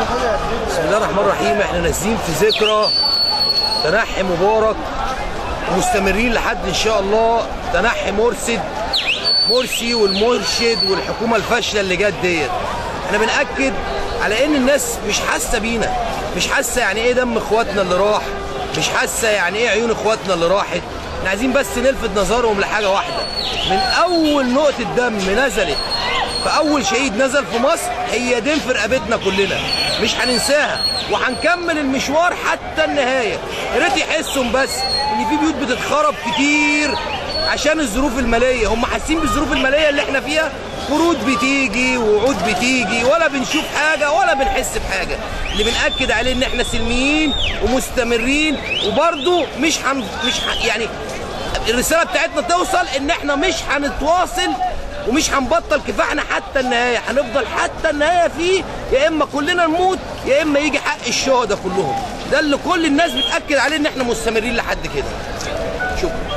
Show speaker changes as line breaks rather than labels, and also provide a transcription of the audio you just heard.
بسم الله الرحمن الرحيم احنا نازلين في ذكرى تنحي مبارك ومستمرين لحد ان شاء الله تنحي مرشد مرسي والمرشد والحكومه الفاشله اللي جت ديت احنا بناكد على ان الناس مش حاسه بينا مش حاسه يعني ايه دم اخواتنا اللي راح مش حاسه يعني ايه عيون اخواتنا اللي راحت احنا عايزين بس نلفت نظرهم لحاجه واحده من اول نقطه دم نزلت فاول شهيد نزل في مصر هي دين في رقبتنا كلنا مش هننساها وهنكمل المشوار حتى النهايه يا ريت يحسوا بس ان في بيوت بتتخرب كتير عشان الظروف الماليه هم حاسين بالظروف الماليه اللي احنا فيها قروض بتيجي ووعود بتيجي ولا بنشوف حاجه ولا بنحس بحاجه اللي بناكد عليه ان احنا سلميين ومستمرين وبرضه مش هن مش ح... يعني الرساله بتاعتنا توصل ان احنا مش هنتواصل ومش هنبطل كفاحنا حتى النهايه هنفضل حتى النهايه فيه يا اما كلنا نموت يا اما يجي حق الشهداء كلهم ده اللي كل الناس بتاكد عليه ان احنا مستمرين لحد كده شكرا